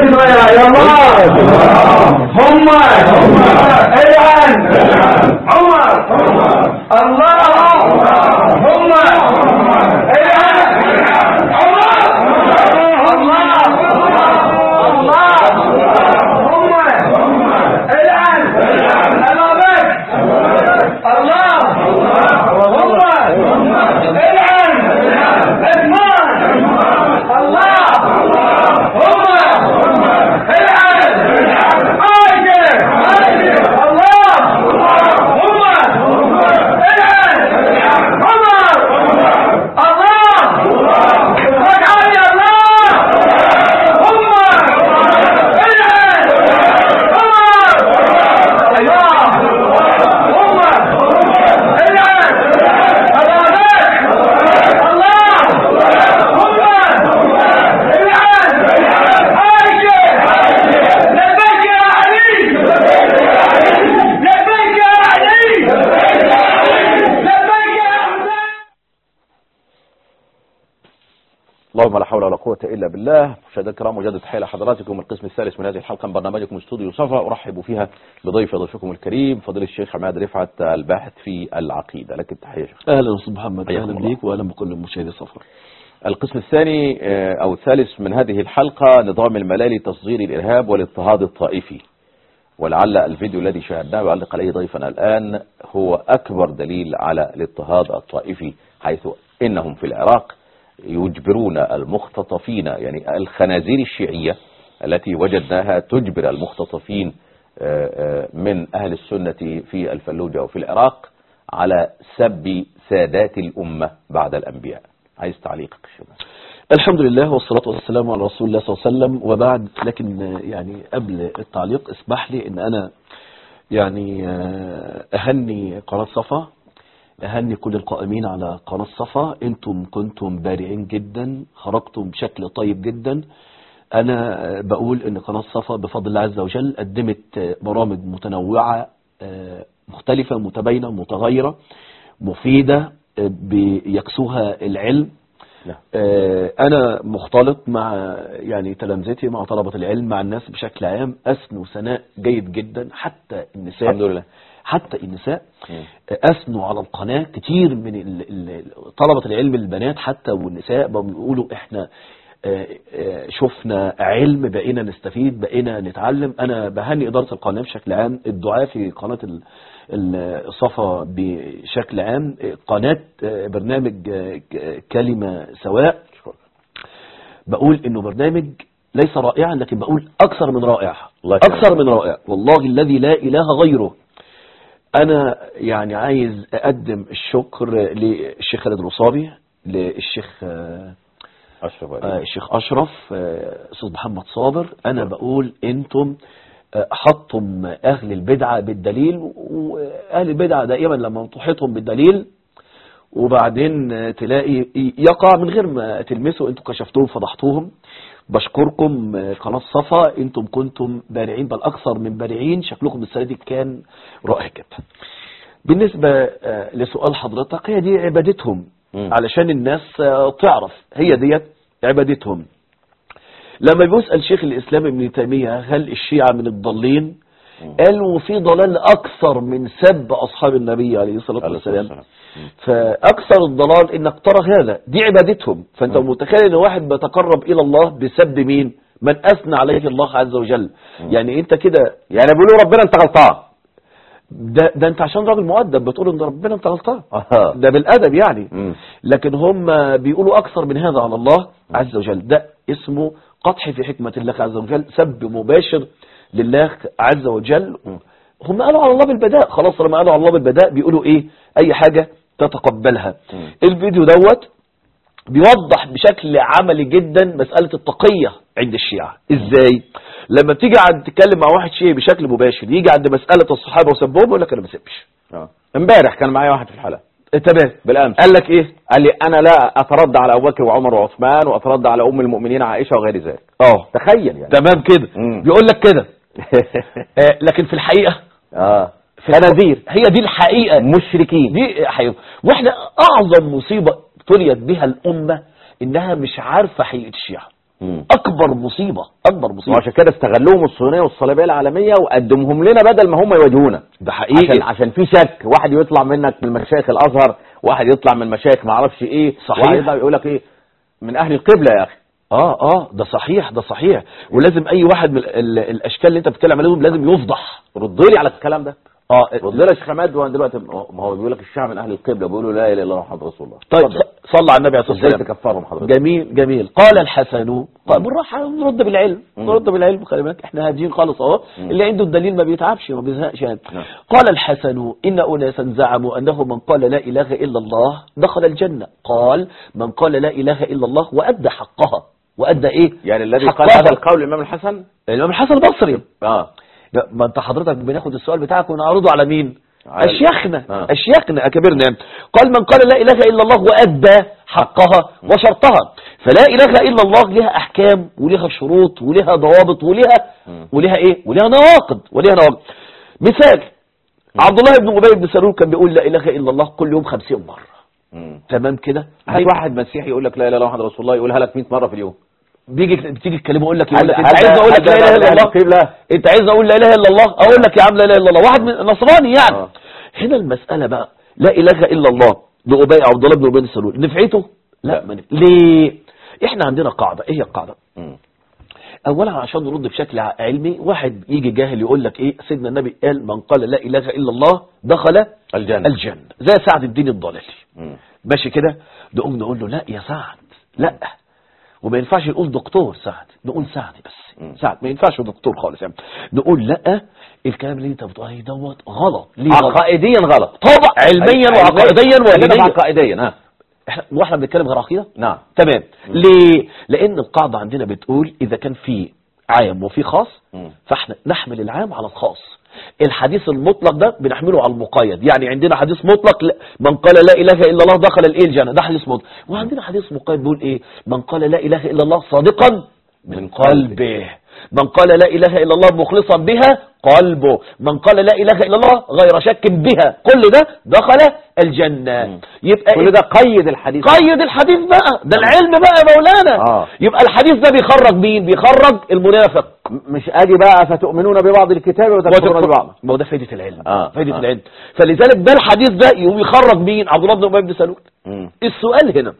شوية يا الله هم العن عمر الله هم العن عمر الله الله هم العن أبا بكر الله هم العن عثمان الله هم العن عائشة الله هم العن عمر الله واجعل يا الله هم العن عمر الله هم العن أبا بكر الله هم العن عائشة لبيك يا علي لبيك يا علي لبيك يا حسين اللهم لا حول ولا قوة إلا بالله مشاهدينا الكرام مجدد تحية لحضراتكم القسم الثالث من هذه الحلقة من برنامجكم استوديو صفا أرحب فيها بضيف ضيفكم الكريم فضيلة الشيخ عماد رفعت الباحث في العقيدة لك التحية يا شيخ اهلا استاذ محمد حياكم اهلا الله. بيك واهلا بكل مشاهدي السفر القسم الثاني آه، أو الثالث من هذه الحلقة نظام الملالي تصدير الإرهاب والاضطهاد الطائفي ولعل الفيديو الذي شاهدناه ويعلق عليه ضيفنا الآن هو أكبر دليل على الاضطهاد الطائفي حيث إنهم في العراق يجبرون المختطفين يعني الخنازير الشيعية التي وجدناها تجبر المختطفين آه، آه، من أهل السنة في الفلوجة وفي العراق على سب سادات الأمة بعد الأنبياء عايز تعليقك شباب الحمد لله والصلاة والسلام على رسول الله صلى الله عليه وسلم وبعد لكن آه، يعني قبل التعليق اسمح لي ان انا يعني آه، اهني قناة صفا اهني كل القائمين على قناة صفا انتم كنتم بارعين جدا خرجتم بشكل طيب جدا انا آه، بقول ان قناة صفا بفضل الله عز وجل قدمت آه، برامج متنوعة آه، مختلفة متباينة متغيرة مفيدة آه، بيكسوها العلم نعم. آه، انا مختلط مع يعني تلامذتي مع طلبة العلم مع الناس بشكل عام اثنوا ثناء جيد جدا حتى النساء الحمد لله حتى النساء مم. اثنوا على القناة كتير من ال- ال- طلبة العلم البنات حتى والنساء بقوا بيقولوا احنا آه، آه، شفنا علم بقينا نستفيد بقينا نتعلم انا بهني ادارة القناة بشكل عام الدعاء في قناة ال- ال- صفا بشكل عام آه، قناة آه، برنامج آه، ك- كلمة سواء بقول انه برنامج ليس رائعا لكن بقول اكثر من رائع الله يكرمك. اكثر من رائع والله الذي لا اله غيره انا يعني عايز اقدم الشكر للشيخ خالد الرصابي للشيخ آه، أشرف آه، عليك الشيخ اشرف آه، استاذ محمد صابر انا بقول انتم آه، حطم اهل البدعه بالدليل واهل البدعه دائما لما تحيطهم بالدليل وبعدين آه، تلاقي يقع من غير ما تلمسوا انتم كشفتوهم فضحتوهم بشكركم آه، قناة صفا انتم كنتم بارعين بل اكثر من بارعين شكلكم السنة دي كان رائع جدا بالنسبة آه، لسؤال حضرتك هي دي عبادتهم مم. علشان الناس آه، تعرف هي ديت عبادتهم لما بيسأل شيخ الإسلام ابن تيمية هل الشيعة من الضالين قال وفي ضلال أكثر من سب أصحاب النبي عليه الصلاة عليه الصلاة والسلام والسلام. مم. فأكثر الضلال إنك ترى هذا دي عبادتهم فأنت مم. متخيل إن واحد بيتقرب إلى الله بسب مين من أثنى عليه الله عز وجل يعني أنت كده يعني بيقولوا ربنا انت غلطان ده, ده أنت عشان راجل مؤدب بتقول إن ربنا أنت غلطان آه. ده بالأدب يعني مم. لكن هم بيقولوا أكثر من هذا على الله عز وجل ده اسمه قطح في حكمة الله عز وجل سب مباشر لله عز وجل هم قالوا على الله بالبداء خلاص لما قالوا على الله بالبداء بيقولوا ايه اي حاجة تتقبلها مم. الفيديو دوت بيوضح بشكل عملي جدا مسألة التقية عند الشيعة ازاي لما بتيجي عند تتكلم مع واحد شيعي بشكل مباشر يجي عند مسألة الصحابة وسبهم يقول لك انا ما سبش آه. امبارح كان معايا واحد في الحلقة تمام بالامس قال لك ايه قال لي انا لا اترد على ابو بكر وعمر وعثمان واترد على ام المؤمنين عائشه وغير ذلك اه تخيل يعني تمام كده مم. بيقول لك كده آه، لكن في الحقيقة اه في خنازير هي دي الحقيقة مشركين دي حقيقة واحنا اعظم مصيبة ابتليت بها الامة انها مش عارفة حقيقة الشيعة مم. اكبر مصيبة اكبر مصيبة وعشان كده استغلوهم الصهيونيه والصليبيه العالميه وقدمهم لنا بدل ما هم يواجهونا ده حقيقي عشان عشان في شك واحد يطلع منك من مشايخ الازهر واحد يطلع من مشايخ ما اعرفش ايه صحيح. واحد يطلع يقول لك ايه من اهل القبله يا اخي اه اه ده صحيح ده صحيح ولازم اي واحد من ال- ال- الاشكال اللي انت بتتكلم عليهم لازم يفضح رد لي على الكلام ده اه رد لي يا شيخ عماد وانا دلوقتي ما هو بيقول لك الشيعة من اهل القبله بيقولوا لا اله الا الله محمد رسول الله طيب اتفضل. صلى على النبي عليه الصلاه ازاي والسلام تكفرهم حضرتك جميل جميل قال الحسن طيب بالراحه نرد بالعلم نرد بالعلم خلي بالك احنا هاديين خالص اهو اللي عنده الدليل ما بيتعبش ما بيزهقش يعني نعم. قال الحسن ان اناسا زعموا انه من قال لا اله الا الله دخل الجنه قال من قال لا اله الا الله وادى حقها وادى ايه يعني الذي قال حقها. هذا القول الامام الحسن الامام الحسن البصري اه لا، ما انت حضرتك بناخد السؤال بتاعك ونعرضه على مين على- اشياخنا آه. اشياخنا اكبرنا قال من قال لا اله الا الله وادى حقها وشرطها فلا اله الا الله لها احكام ولها شروط ولها ضوابط ولها مم. ولها ايه ولها نواقض ولها نواقض مثال عبد الله بن ابي بن سلول كان بيقول لا اله الا الله كل يوم 50 مره مم. تمام كده هات واحد مسيحي يقول لك لا اله الا الله محمد رسول الله يقولها لك 100 مره في اليوم بيجي بتيجي تكلمه يقول لك يقول هل- لك انت هل- عايز اقول لك هل لا اله ده الا أهل الله القبلة؟ انت عايز اقول لا اله الا الله اقول لك يا عم لا اله الا الله واحد من نصراني يعني آه. هنا المساله بقى لا اله الا الله لأبي عبد الله بن ابي بن سلول نفعته لا لا. ما نف- ليه احنا عندنا قاعده ايه هي القاعده مم. اولا عشان نرد بشكل علمي واحد يجي جاهل يقول لك ايه سيدنا النبي قال من قال لا اله الا الله دخل الجنة الجنه زي سعد الدين الضلالي مم. ماشي كده نقوم نقول له لا يا سعد لا وما ينفعش نقول دكتور سعد نقول سعد بس مم. سعد ما ينفعش دكتور خالص يعني نقول لا الكلام اللي انت بتقوله عليه دوت غلط ليه غلط عقائديا غلط طبعا علميا علمياً. وعقائديا خلينا ودينيا عقائديا ها احنا واحنا بنتكلم غير عقيده نعم تمام ليه لان القاعده عندنا بتقول اذا كان في عام وفي خاص مم. فاحنا نحمل العام على الخاص الحديث المطلق ده بنحمله على المقيد يعني عندنا حديث مطلق لا- من قال لا اله الا الله دخل الايه الجنه ده حديث مطلق وعندنا حديث مقيد بيقول ايه من قال لا اله الا الله صادقا من قلبه من قال لا اله الا الله مخلصا بها قلبه من قال لا اله الا الله غير شك بها كل ده دخل الجنه مم. يبقى كل ده قيد الحديث قيد الحديث بقى ده العلم بقى يا مولانا آه. يبقى الحديث ده بيخرج مين بيخرج المنافق م- مش ادي بقى فتؤمنون ببعض الكتاب وتكفرون ببعض ما هو ده فايدة العلم آه. فايدة آه. العلم فلذلك ده الحديث ده يقوم يخرج مين عبد الله بن ابي بن سلول مم. السؤال هنا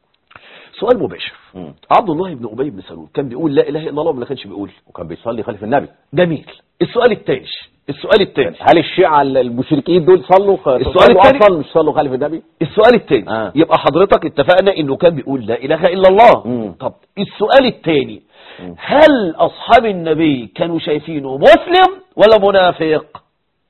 سؤال مباشر مم. عبد الله بن ابي بن سلول كان بيقول لا اله الا الله ولا كانش بيقول وكان بيصلي خلف النبي جميل السؤال الثاني السؤال الثاني هل الشيعة المشركين دول صلوا خ... السؤال صلوا التاني- اصلا مش صلوا خلف النبي السؤال الثاني آه. يبقى حضرتك اتفقنا انه كان بيقول لا اله الا الله مم. طب السؤال الثاني مم. هل اصحاب النبي كانوا شايفينه مسلم ولا منافق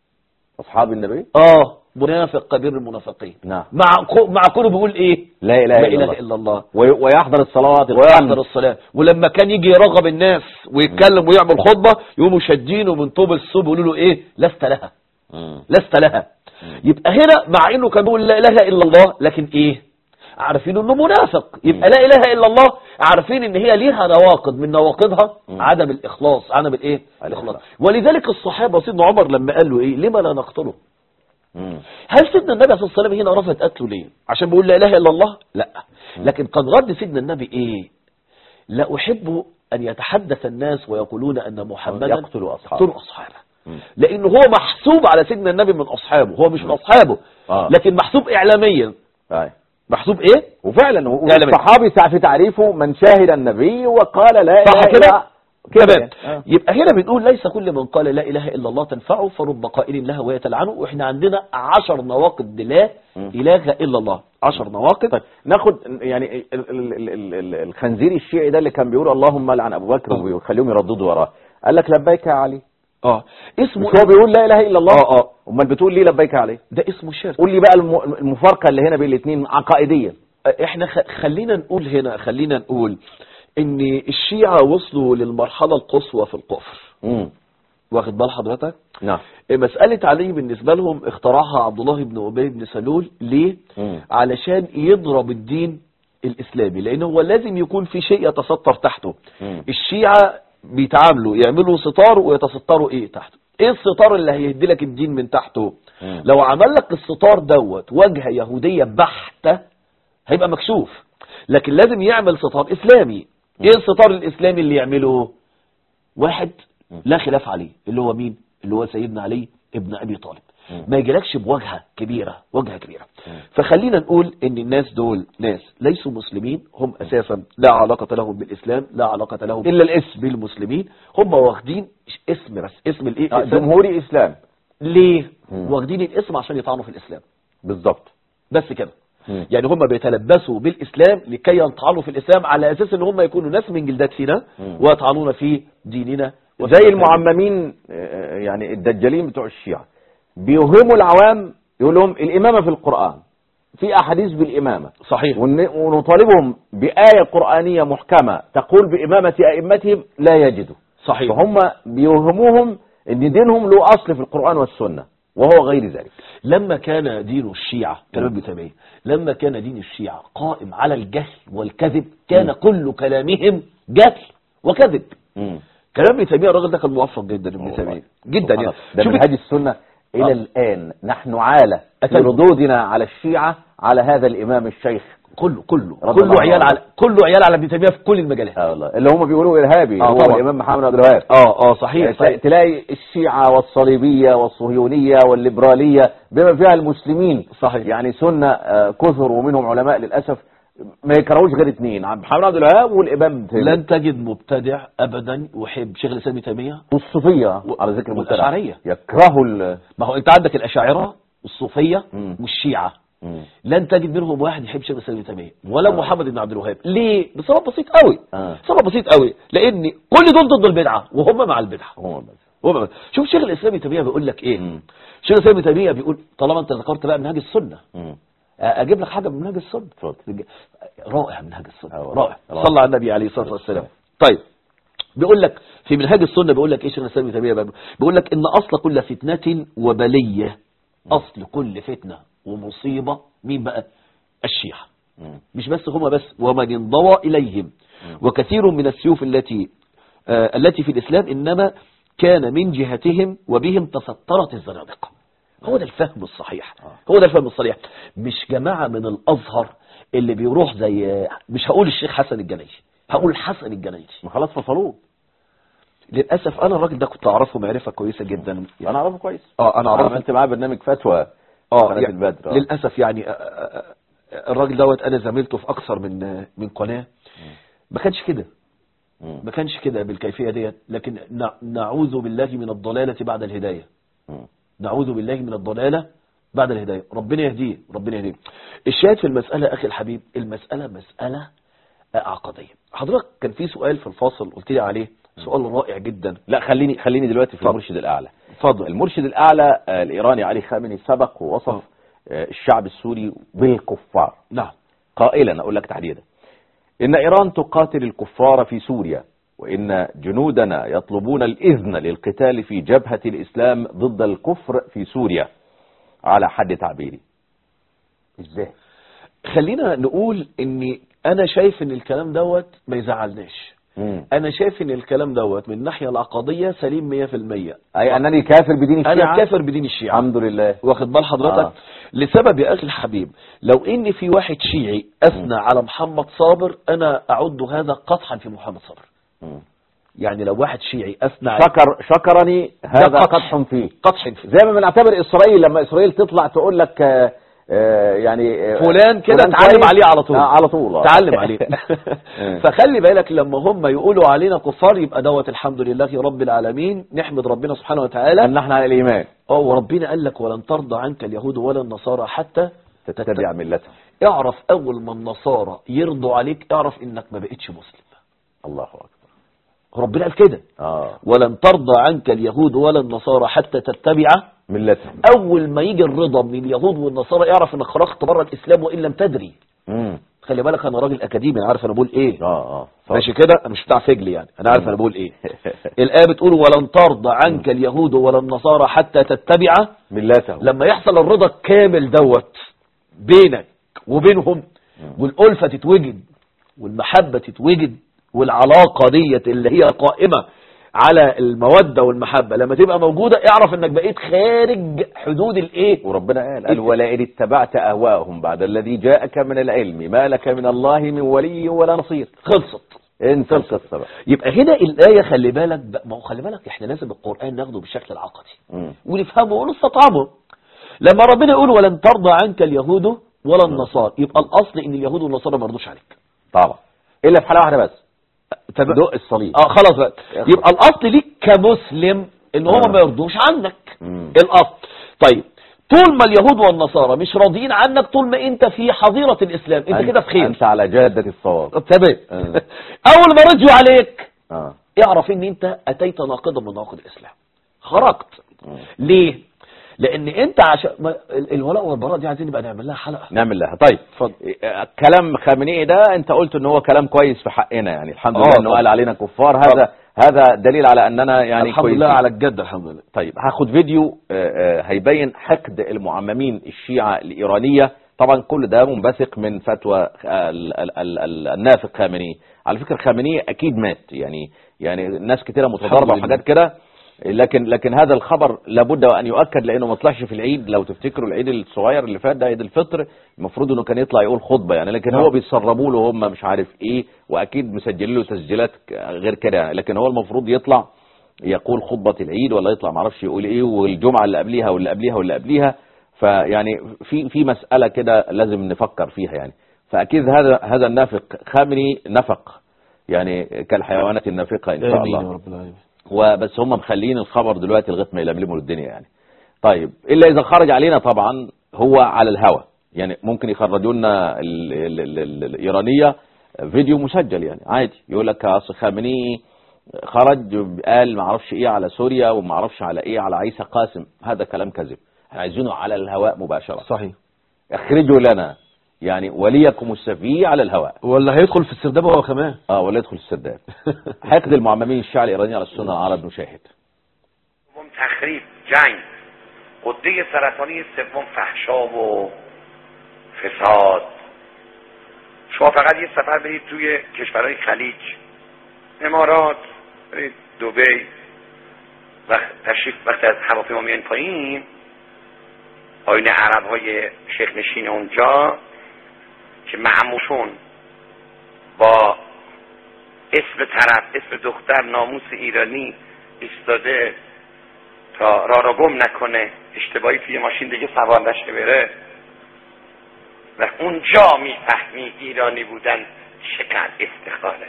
اصحاب النبي اه منافق كبير المنافقين نعم مع كو- مع كونه بيقول ايه لا اله لا الا اله الله الا الله وي- ويحضر الصلوات ويحضر الخمس الصلاة ولما كان يجي يرغب الناس ويتكلم ويعمل خطبة يقوموا شادينه من طوب الصوب يقولوا له ايه لست لها مم. لست لها يبقى هنا مع انه كان بيقول لا اله الا الله لكن ايه عارفين انه منافق يبقى لا اله الا الله عارفين ان هي ليها نواقض من نواقضها مم. عدم الاخلاص عدم الايه الإخلاص. الاخلاص ولذلك الصحابه سيدنا عمر لما قال له ايه لما لا نقتله مم. هل سيدنا النبي صلى الله عليه وسلم هنا رفض قتله ليه عشان بيقول لا اله الا الله لا لكن قد رد سيدنا النبي ايه لا احب ان يتحدث الناس ويقولون ان محمدا يقتل أصحابه. يقتل اصحابه مم. لان هو محسوب على سيدنا النبي من اصحابه هو مش من اصحابه آه. لكن محسوب اعلاميا أي. محسوب ايه وفعلا و- فعلا. والصحابي سع- في تعريفه من شاهد النبي وقال لا صح اله كده؟ الا كده تمام آه. يبقى هنا بنقول ليس كل من قال لا اله الا الله تنفعه فرب قائل لها وهي تلعنه واحنا عندنا عشر نواقض لا مم. اله الا الله عشر نواقض طيب ناخد يعني ال- ال- ال- ال- ال- الخنزير الشيعي ده اللي كان بيقول اللهم لعن ابو بكر آه. ويخليهم يرددوا وراه قال لك لبيك يا علي اه اسمه مش هو بيقول لا اله الا الله اه اه امال بتقول ليه لبيك يا علي ده اسمه الشرك قول لي بقى الم- المفارقه اللي هنا بين الاثنين عقائديا احنا خ... خلينا نقول هنا خلينا نقول ان الشيعة وصلوا للمرحلة القصوى في الكفر امم واخد بال حضرتك نعم مسألة علي بالنسبة لهم اخترعها عبد الله بن أبي بن سلول ليه مم. علشان يضرب الدين الإسلامي لأن هو لازم يكون في شيء يتستر تحته مم. الشيعة بيتعاملوا يعملوا ستار ويتستروا ايه تحته ايه الستار اللي هيهدي لك الدين من تحته مم. لو عمل لك الستار دوت وجهة يهودية بحتة هيبقى مكشوف لكن لازم يعمل ستار اسلامي ايه الستار الاسلامي اللي يعمله واحد لا خلاف عليه اللي هو مين اللي هو سيدنا علي ابن ابي طالب ما يجيلكش بوجهه كبيره وجهه كبيره فخلينا نقول ان الناس دول ناس ليسوا مسلمين هم اساسا لا علاقه لهم بالاسلام لا علاقه لهم إلا الاسم. بالمسلمين هم واخدين اسم بس اسم الايه آه، اسم- جمهوري اسلام ليه مم. واخدين الاسم عشان يطعنوا في الاسلام بالظبط بس كده مم. يعني هم بيتلبسوا بالاسلام لكي يطعنوا في الاسلام على اساس ان هم يكونوا ناس من جلدتنا مم. ويطعنون في ديننا وفي زي مكاننا. المعممين آه، يعني الدجالين بتوع الشيعة بيوهموا العوام يقول لهم الإمامة في القرآن في أحاديث بالإمامة صحيح ون- ونطالبهم بآية قرآنية محكمة تقول بإمامة أئمتهم لا يجدوا صحيح فهم بيوهموهم ان دينهم له اصل في القرآن والسنة وهو غير ذلك لما كان دين الشيعة كلام ابن تيمية لما كان دين الشيعة قائم على الجهل والكذب كان مم. كل كلامهم جهل وكذب كلام ابن تيمية الراجل ده كان موفق جدا ابن والله. تيمية جدا يعني ده شوف منهج السنة إلى آه. الآن نحن عالة أتم. لردودنا على الشيعة على هذا الإمام الشيخ كله كله رضي كله الله عيال عنه. على كله عيال على ابن تيمية في كل المجالات آه والله اللي هم بيقولوا إرهابي آه هو طبعا. الإمام محمد عبد الوهاب اه اه صحيح, يعني صحيح. تلاقي الشيعة والصليبية والصهيونية والليبرالية بما فيها المسلمين صحيح. يعني سنة آه، كثر ومنهم علماء للأسف ما يكرهوش غير اثنين عبد محمد عبد الوهاب والإمام ابن تيمية. لن تجد مبتدع ابدا يحب شيخ الاسلام ابن تيميه والصوفية و- على ذكر المبتدع والأشعرية. يكرهوا ال ما هو انت عندك الاشاعره والصوفيه مم. والشيعه مم. لن تجد منهم واحد يحب شيخ الاسلام ابن تيميه ولا آه. محمد بن عبد الوهاب ليه بسبب بسيط قوي آه. سبب بسيط قوي لان كل دول ضد البدعه وهم مع البدعه هم بس هم بس. شوف شيخ الاسلام ابن تيميه بيقول لك ايه مم. شيخ الاسلام ابن تيميه بيقول طالما انت ذكرت بقى منهج السنه مم. اجيب لك حاجه من منهج السنه اتفضل. رائع منهج السنه آه، رائع رائع. صلى على النبي عليه الصلاه والسلام طيب بيقول لك في منهاج السنه بيقول لك ايه شيخ الاسلام ابن تيميه بقى؟ بيقول لك ان اصل كل فتنه وبليه اصل كل فتنه ومصيبه مين بقى الشيعه مم. مش بس هما بس ومن انضوى إليهم وكثير من السيوف التي آه التي في الإسلام إنما كان من جهتهم وبهم تسترت الزنادقة هو ده الفهم الصحيح هو ده الفهم الصحيح مش جماعة من الأزهر اللي بيروح زي مش هقول الشيخ حسن الجنيدي هقول حسن الجنيدي ما خلاص فصلوه للأسف أنا الراجل ده كنت أعرفه معرفة كويسة جدا انا اعرفه كويس اه أنا أعرفه عملت معاه برنامج فتوى اه قناة يعني البدر آه. للاسف يعني آه، آه، آه، الراجل دوت انا زميلته في اكثر من من قناه ما كانش كده مم. ما كانش كده بالكيفيه ديت لكن نع- نعوذ بالله من الضلاله بعد الهدايه مم. نعوذ بالله من الضلاله بعد الهدايه ربنا يهديه ربنا يهديه الشاهد في المساله اخي الحبيب المساله مساله آه، عقديه حضرتك كان في سؤال في الفاصل قلت لي عليه سؤال رائع جدا لا خليني خليني دلوقتي في اتفضل. المرشد الاعلى اتفضل المرشد الاعلى آه، الايراني علي خامنئي سبق ووصف آه، الشعب السوري بالكفار نعم قائلا اقول لك تحديدا ان ايران تقاتل الكفار في سوريا وان جنودنا يطلبون الاذن للقتال في جبهة الاسلام ضد الكفر في سوريا على حد تعبيري ازاي خلينا نقول ان انا شايف ان الكلام دوت ما يزعلناش مم. انا شايف ان الكلام دوت من الناحيه العقديه سليم 100% اي انني كافر بدين الشيعة انا كافر بدين الشيعه الحمد لله واخد بال حضرتك آه. لسبب يا اخي الحبيب لو ان في واحد شيعي اثنى على محمد صابر انا اعد هذا قطحا في محمد صابر مم. يعني لو واحد شيعي اثنى على شكر شكرني هذا قطع. قدح فيه قطح في زي ما بنعتبر اسرائيل لما اسرائيل تطلع تقول لك آه، آه، يعني آه، فلان كده فلان تعلم كويس. عليه على طول آه، على طول آه. تعلم عليه آه. فخلي بالك لما هم يقولوا علينا كفار يبقى دوت الحمد لله رب العالمين نحمد ربنا سبحانه وتعالى ان احنا على الايمان اه وربنا قال لك ولن ترضى عنك اليهود ولا النصارى حتى تتبع ملتهم اعرف اول ما النصارى يرضوا عليك اعرف انك ما بقتش مسلم الله اكبر ربنا قال كده اه ولن ترضى عنك اليهود ولا النصارى حتى تتبع ملتهم اول ما يجي الرضا من اليهود والنصارى اعرف انك خرجت بره الاسلام وان لم تدري امم خلي بالك انا راجل اكاديمي عارف انا بقول ايه اه اه اتفضل. ماشي كده انا مش بتاع فجل يعني انا عارف انا بقول ايه الايه بتقول ولن ترضى عنك اليهود ولا النصارى حتى تتبع ملتهم لما يحصل الرضا الكامل دوت بينك وبينهم والألفة تتوجد والمحبة تتوجد والعلاقة ديت اللي هي قائمة على المودة والمحبة لما تبقى موجودة اعرف انك بقيت خارج حدود الايه وربنا قال قال ولئن اتبعت اهواءهم بعد الذي جاءك من العلم ما لك من الله من ولي ولا نصير خلصت انسى القصة بقى يبقى هنا الآية خلي بالك بقى- ما هو خلي بالك احنا لازم القرآن ناخده بالشكل العقدي مم. ونفهمه ونستطعمه لما ربنا يقول ولن ترضى عنك اليهود ولا النصارى يبقى الأصل ان اليهود والنصارى ما يرضوش عليك طبعا الا في حالة واحدة بس تمام. دق الصليب اه خلاص بقى يا أخي. يبقى الاصل ليك كمسلم ان هم آه. ما يرضوش عنك مم. الاصل طيب طول ما اليهود والنصارى مش راضيين عنك طول ما انت في حظيرة الاسلام انت كده في خير انت على جادة الصواب تمام آه. اول ما رجعوا عليك اه اعرف ان انت اتيت ناقضا من نواقض الاسلام خرجت مم. ليه لان انت عشان ما- ال- الولاء والبراء دي عايزين نبقى نعمل لها حلقه نعمل لها طيب اتفضل. آه، كلام خامنئي ده انت قلت ان هو كلام كويس في حقنا يعني الحمد آه، لله انه طبعا. قال علينا كفار هذا هذا دليل على اننا يعني الحمد كويسين. لله على الجد الحمد لله طيب هاخد فيديو آه، آه، هيبين حقد المعممين الشيعة الإيرانية طبعا كل ده منبثق من فتوى آه، ال- ال- ال- ال- النافق خامنئي على فكرة خامنئي أكيد مات يعني يعني ناس كتيرة متضاربة الحمد لله. وحاجات كده لكن لكن هذا الخبر لابد وان يؤكد لانه ما طلعش في العيد لو تفتكروا العيد الصغير اللي فات ده عيد الفطر المفروض انه كان يطلع يقول خطبه يعني لكن نعم. هو بيسربوا له هم مش عارف ايه واكيد مسجلين له تسجيلات غير كده يعني لكن هو المفروض يطلع يقول خطبة العيد ولا يطلع معرفش يقول ايه والجمعة اللي قبليها واللي قبليها واللي قبليها فيعني في في مسألة كده لازم نفكر فيها يعني فأكيد هذا هذا النافق خامني نفق يعني كالحيوانات النافقة إن شاء امين يا الله رب العالمين وبس هم مخلين الخبر دلوقتي لغاية ما يلملموا الدنيا يعني طيب إلا إذا خرج علينا طبعا هو على الهوى يعني ممكن يخرجوا لنا ال- ال- ال- ال- الإيرانية فيديو مسجل يعني عادي يقول لك أصل خامنئي خرج قال ما اعرفش ايه على سوريا وما اعرفش على ايه على عيسى قاسم هذا كلام كذب احنا عايزينه على الهواء مباشرة صحيح اخرجوا لنا يعني وليكم السفيه على الهواء ولا هيدخل في السرداب هو كمان اه ولا يدخل السداد حقد المعممين الشيعة الإيراني على السنة العرب نشاهد سوم تخریب جنگ قده سرطانی سوم فحشا و فساد شما فقط یه سفر برید توی کشورهای خلیج امارات برید دبی و تشریف وقتی از هواپیما میان پایین آین عرب های شیخ نشین اونجا که معموشون با اسم طرف اسم دختر ناموس ایرانی ایستاده تا را را گم نکنه اشتباهی توی ماشین دیگه سوار نشه بره و اونجا میفهمی ایرانی بودن چقدر افتخاره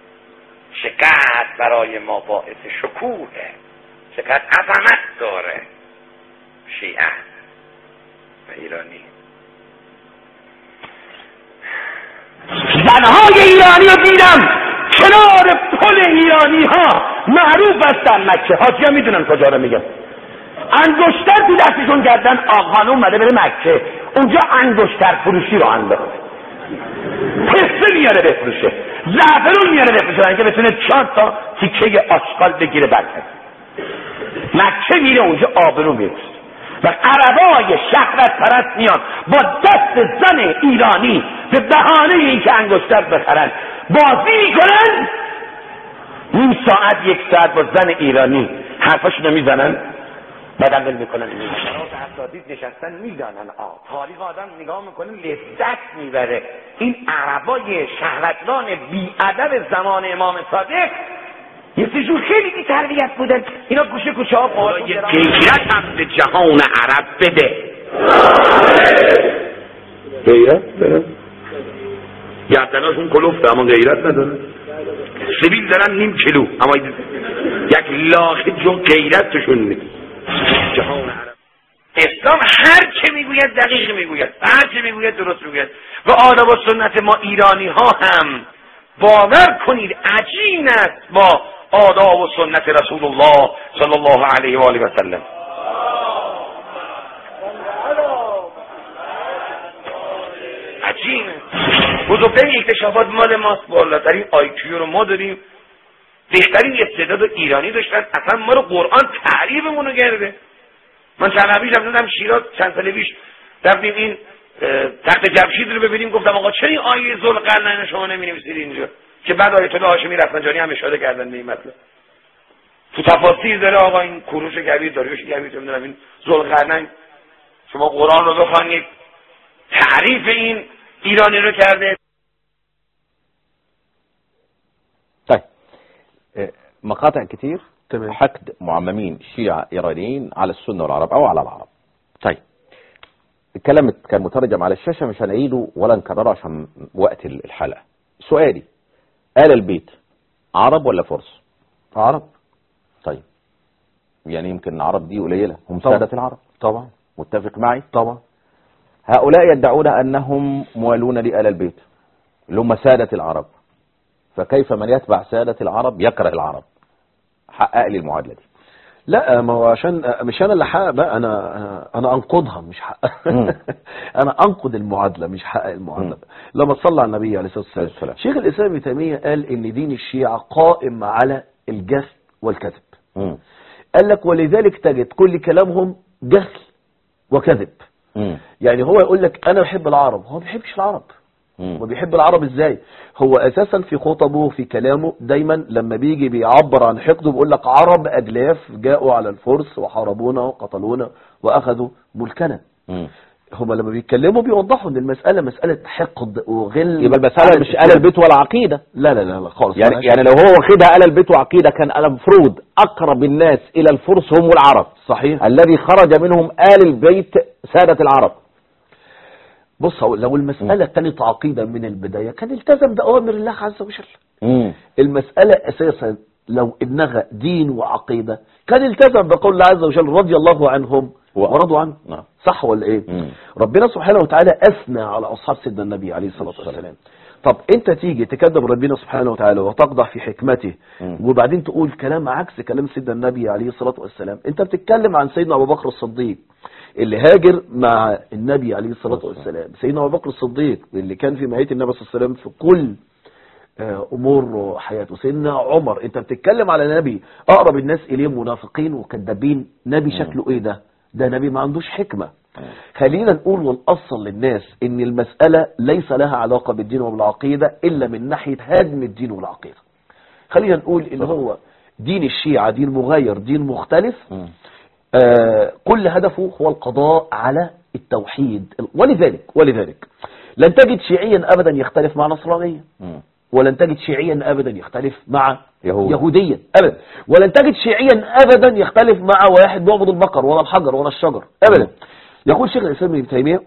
چقدر برای ما باعث شکوهه چقدر عظمت داره شیعه و ایرانی زنهای ایرانی رو دیدم کنار پل ایرانی ها معروف هستن مکه حاجی ها میدونن کجا رو میگم انگشتر تو دستشون کردن آقان اومده بره مکه اونجا انگشتر فروشی رو انداخت پسته میاره بفروشه زعفرون میاره بفروشه برای اینکه بتونه چهار تا تیکه آشغال بگیره برکت مکه میره اونجا آبرو میرسه و عربای شهرت پرست میان با دست زن ایرانی به بهانه اینکه انگشتر بخرن بازی میکنن نیم ساعت یک ساعت با زن ایرانی حرفاشونو میزنن بعد ول میکنن میرن اساتید نشستن میدانن آ تاریخ آدم نگاه میکنه لذت میبره این عربای شهوتلان بیادب زمان امام صادق یه سجور خیلی بی تربیت بودن اینا گوشه گوشه ها خدا یه غیرت هم به جهان عرب بده غیرت دارن گردناشون کلفته اما غیرت نداره سبیل دارن نیم کیلو اما یک لاخه جون غیرت توشون نیست جهان عرب اسلام هر چه میگوید دقیق میگوید هر چه میگوید درست میگوید و آداب و سنت ما ایرانی ها هم باور کنید عجین است با آداب و سنت رسول الله صلی الله علیه و آله و سلم عجیبه بزرگترین اکتشافات مال ماست بالاترین آیکیو رو ما داریم بهترین استعداد ایرانی داشتن اصلا ما رو قرآن تعریفمون رو کرده من چند پیش رفتم شیراز چند سال پیش رفتیم این اه، تحت جمشید رو ببینیم گفتم آقا چرا این آیه ذوالقرنین شما نمی‌نویسید اینجا که بعد آیت الله هاشمی رفسنجانی هم اشاره کردن به این مطلب تو تفاسیر داره آقا این کوروش کبیر داریوش کبیر چه می‌دونم این ذوالقرنین شما قرآن رو بخوانید تعریف این ایرانی رو کرده آه، مقاطع كتير تمام. حقد معممين شيعة إيرانيين على السنة والعرب أو على العرب طيب الكلام كان مترجم على الشاشة مش هنعيده ولا نكرره عشان وقت الحلقة سؤالي آل البيت عرب ولا فرس عرب طيب يعني يمكن العرب دي قليلة هم طبعا. سادة العرب طبعا متفق معي طبعا هؤلاء يدعون أنهم موالون لآل البيت اللي هم سادة العرب فكيف من يتبع سادة العرب يكره العرب حقق لي المعادلة دي لا ما هو عشان مش انا اللي حقق بقى انا انا انقضها مش حقق مم. انا انقض المعادله مش حقق المعادله مم. لما تصلى على النبي عليه الصلاه عليه والسلام السلام. شيخ الاسلام ابن تيميه قال ان دين الشيعه قائم على الجهل والكذب مم. قال لك ولذلك تجد كل كلامهم جهل وكذب مم. يعني هو يقول لك انا بحب العرب هو ما بيحبش العرب مم. هو بيحب العرب ازاي هو اساسا في خطبه في كلامه دايما لما بيجي بيعبر عن حقده بيقول لك عرب ادلاف جاءوا على الفرس وحاربونا وقتلونا واخذوا ملكنا مم. هما لما بيتكلموا بيوضحوا ان المسألة مسألة حقد وغل يبقى المسألة مش آل البيت ولا عقيدة لا لا لا, لا خالص يعني ملهاش يعني لو هو واخدها آل البيت وعقيدة كان المفروض أقرب الناس إلى الفرس هم العرب صحيح الذي خرج منهم آل البيت سادة العرب بص هو لو المسألة كانت عقيدة من البداية كان التزم بأوامر الله عز وجل مم. المسألة أساسا لو إنها دين وعقيدة كان التزم بقول الله عز وجل رضي الله عنهم و- ورضوا عنه نعم. صح ولا إيه مم. ربنا سبحانه وتعالى أثنى على أصحاب سيدنا النبي عليه الصلاة والسلام طب انت تيجي تكذب ربنا سبحانه وتعالى وتقضح في حكمته مم. وبعدين تقول كلام عكس كلام سيدنا النبي عليه الصلاة والسلام انت بتتكلم عن سيدنا ابو بكر الصديق اللي هاجر مع النبي عليه الصلاة والسلام سيدنا ابو بكر الصديق اللي كان في مهية النبي صلى الله عليه وسلم في كل آه، امور حياته سيدنا عمر انت بتتكلم على نبي اقرب الناس اليه منافقين وكذابين نبي شكله ايه ده ده نبي ما عندوش حكمة خلينا نقول ونأصل للناس ان المسألة ليس لها علاقة بالدين وبالعقيدة الا من ناحية هدم الدين والعقيدة خلينا نقول ان هو دين الشيعة دين مغاير دين مختلف مم. آه كل هدفه هو القضاء على التوحيد ولذلك ولذلك لن تجد شيعيا ابدا يختلف مع نصرانيا مم. ولن تجد شيعيا ابدا يختلف مع يهود. يهوديا ابدا ولن تجد شيعيا ابدا يختلف مع واحد بيعبد البقر ولا الحجر ولا الشجر ابدا يقول شيخ الاسلام ابن تيميه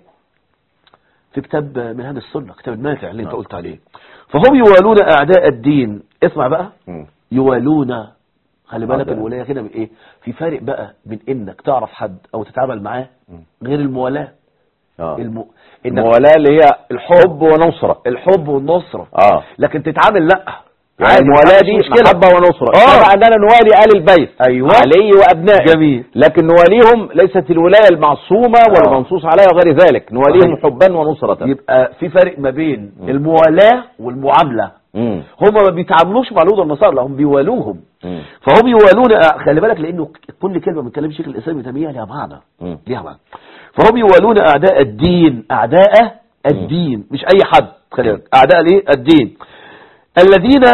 في كتاب منهج السنه كتاب الماتع اللي انت نعم. قلت عليه فهم يوالون اعداء الدين اسمع بقى مم. يوالون خلي بالك أعداء. الولايه هنا بايه في فارق بقى بين انك تعرف حد او تتعامل معاه غير الموالاه آه. الم... انك الموالاة اللي هي الحب ونصرة الحب والنصره اه لكن تتعامل لا يعني عادي، الموالاة مفيش دي مشكلة. محبة ونصرة آه. طبعا أننا نوالي آل البيت أيوة. علي وأبنائه جميل. لكن نواليهم ليست الولاية المعصومة والمنصوص عليها وغير ذلك نواليهم صحيح. حبا ونصرة يبقى في فرق ما بين الموالاه والمعامله مم. هم ما بيتعاملوش مع اليهود والنصارى لا هم بيوالوهم مم. فهم يوالون خلي بالك لانه كل كلمه من كلام شيخ الاسلام ابن تيميه لها معنى مم. ليها معنى فهم يوالون اعداء الدين اعداء الدين مش اي حد خلي بالك اعداء الايه الدين الذين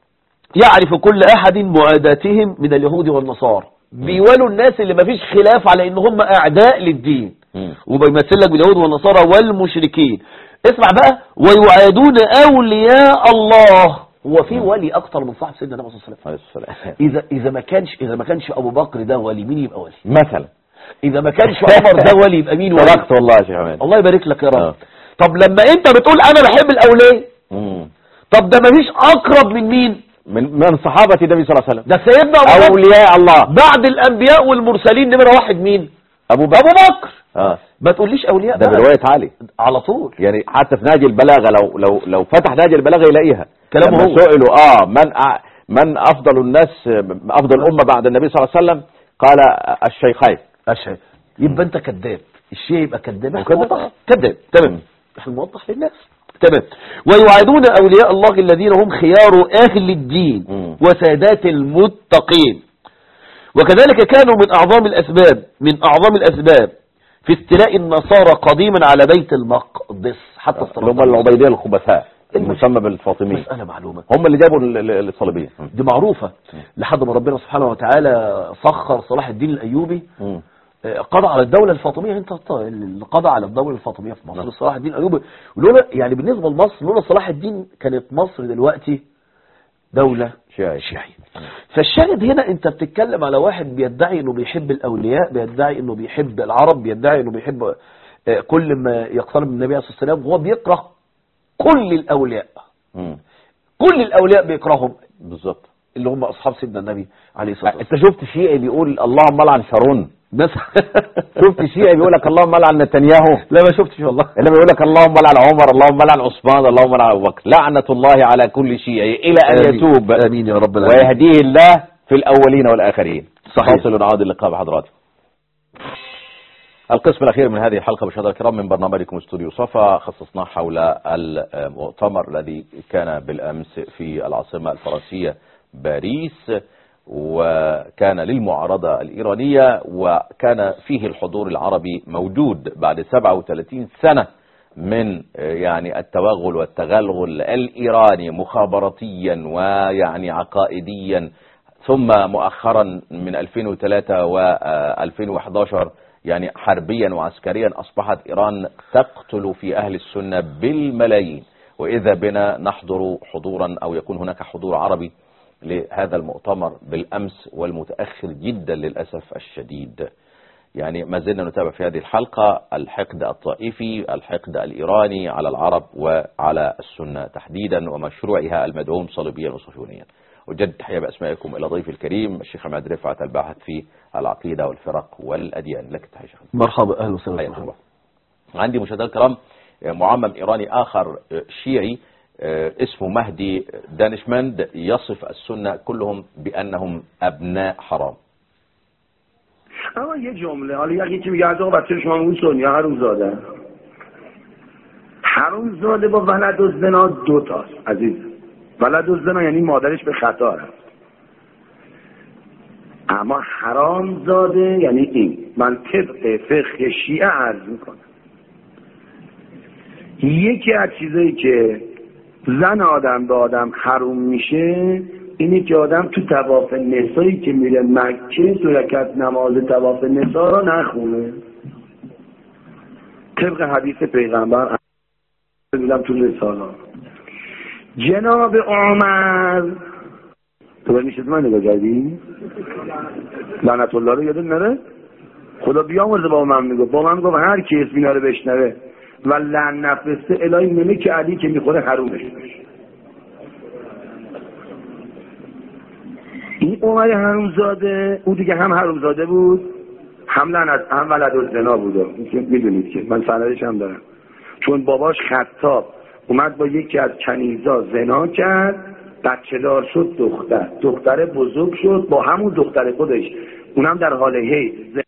يعرف كل احد معاداتهم من اليهود والنصارى بيوالوا الناس اللي ما فيش خلاف على ان هم اعداء للدين مم. وبيمثل لك باليهود والنصارى والمشركين اسمع بقى ويعادون اولياء الله هو في ولي اكتر من صاحب سيدنا النبي صلى الله عليه وسلم عليه السلام اذا اذا ما كانش اذا ما كانش ابو بكر ده ولي مين يبقى ولي مثلا اذا ما كانش عمر ده ولي يبقى مين ولي صدقت والله يا شيخ عماد الله يبارك لك يا رب آه. طب لما انت بتقول انا بحب الاولياء مم. طب ده ما فيش اقرب من مين من من صحابة النبي صلى الله عليه وسلم ده سيدنا ابو بكر أولياء الله بعد الانبياء والمرسلين نمره واحد مين أبو بكر ابو بكر اه ما تقوليش اولياء ده بقى. برواية علي على طول يعني حتى في نهج البلاغة لو لو لو فتح نهج البلاغة يلاقيها كلامه لما هو. سئلوا اه من أع- من افضل الناس افضل الامة بعد النبي صلى الله عليه وسلم قال الشيخين اشهد يبقى انت كذاب الشيء يبقى كذاب وكذب. موضح. كذاب تمام مم. احنا نوضح للناس تمام ويوعدون اولياء الله الذين هم خيار اهل الدين مم. وسادات المتقين وكذلك كانوا من اعظم الاسباب من اعظم الاسباب في استيلاء النصارى قديما على بيت المقدس حتى اللي هم العبيدية الخبثاء المش- المسمى بالفاطميين مسألة معلومة هم اللي جابوا ال- ال- الصليبيين دي معروفة لحد ما ربنا سبحانه وتعالى سخر صلاح الدين الايوبي مم. قضى على الدولة الفاطمية انت الط- اللي قضى على الدولة الفاطمية في مصر نعم. صلاح الدين الايوبي لولا يعني بالنسبة لمصر لولا صلاح الدين كانت مصر دلوقتي دولة شيعي. شيعي فالشاهد هنا انت بتتكلم على واحد بيدعي انه بيحب الاولياء بيدعي انه بيحب العرب بيدعي انه بيحب آه، كل ما يقترب من النبي عليه الصلاة والسلام وهو بيكره كل الاولياء مم. كل الاولياء بيكرههم بالظبط اللي هم اصحاب سيدنا النبي عليه الصلاة والسلام انت شفت شيعي بيقول اللهم لعن شارون بس شفت شيعي بيقول لك اللهم لعن نتنياهو لا ما شفتش والله اللي بيقول لك اللهم لعن عمر اللهم لعن عثمان اللهم لعن ابو بكر لعنه الله على كل شيعي الى ان آمين. يتوب امين يا رب العالمين ويهديه الله في الاولين والاخرين صحيح. فاصل عاد اللقاء بحضراتكم القسم الأخير من هذه الحلقة مشاهدينا الكرام من برنامجكم استوديو صفا خصصناه حول المؤتمر الذي كان بالأمس في العاصمة الفرنسية باريس وكان للمعارضة الإيرانية وكان فيه الحضور العربي موجود بعد 37 سنة من يعني التوغل والتغلغل الإيراني مخابراتيا ويعني عقائديا ثم مؤخرا من 2003 و 2011 يعني حربيا وعسكريا أصبحت إيران تقتل في أهل السنة بالملايين وإذا بنا نحضر حضورا أو يكون هناك حضور عربي لهذا المؤتمر بالأمس والمتأخر جدا للأسف الشديد يعني ما زلنا نتابع في هذه الحلقة الحقد الطائفي الحقد الإيراني على العرب وعلى السنة تحديدا ومشروعها المدعوم صليبيا وصهيونيا أجدد تحية بأسمائكم إلى ضيفي الكريم الشيخ عماد رفعت الباحث في العقيدة والفرق والأديان لك تحية شيخ مرحبا اهلا وسهلا حياك مرحبا. الله. عندي مشاهدينا الكرام معمم إيراني آخر شيعي اسمه مهدي دانشمند يصف السنة كلهم بأنهم أبناء حرام اما یه جمله حالا یکی میگه از آقا بچه شما میگون سنی حروم زاده حروم زاده با ولد و زنا دو تاست عزیز ولد و زنا یعنی مادرش به خطا رفت اما حرام زاده یعنی این من طبق فقه شیعه عرض میکنم یکی از چیزایی که زن آدم به آدم حروم میشه اینه که آدم تو تواف نسایی که میره مکه دو رکعت نماز تواف نسا رو نخونه طبق حدیث پیغمبر دیدم تو رسالا جناب عمر تو باید میشه من نگاه کردی؟ لعنت الله رو یادت نره؟ خدا بیامرزه با من میگو با من گفت هر کی اسم اینا رو بشنوه و لعن نفرسته الهی نمه که علی که میخوره حرومش بشه این عمر حرومزاده او دیگه هم حرومزاده بود هم لعنت هم ولد الزنا بود میدونید که من سندش هم دارم چون باباش خطاب اومد با یکی از کنیزا زنا کرد بچه دار شد دختر دختر بزرگ شد با همون دختر خودش اونم در حال حیض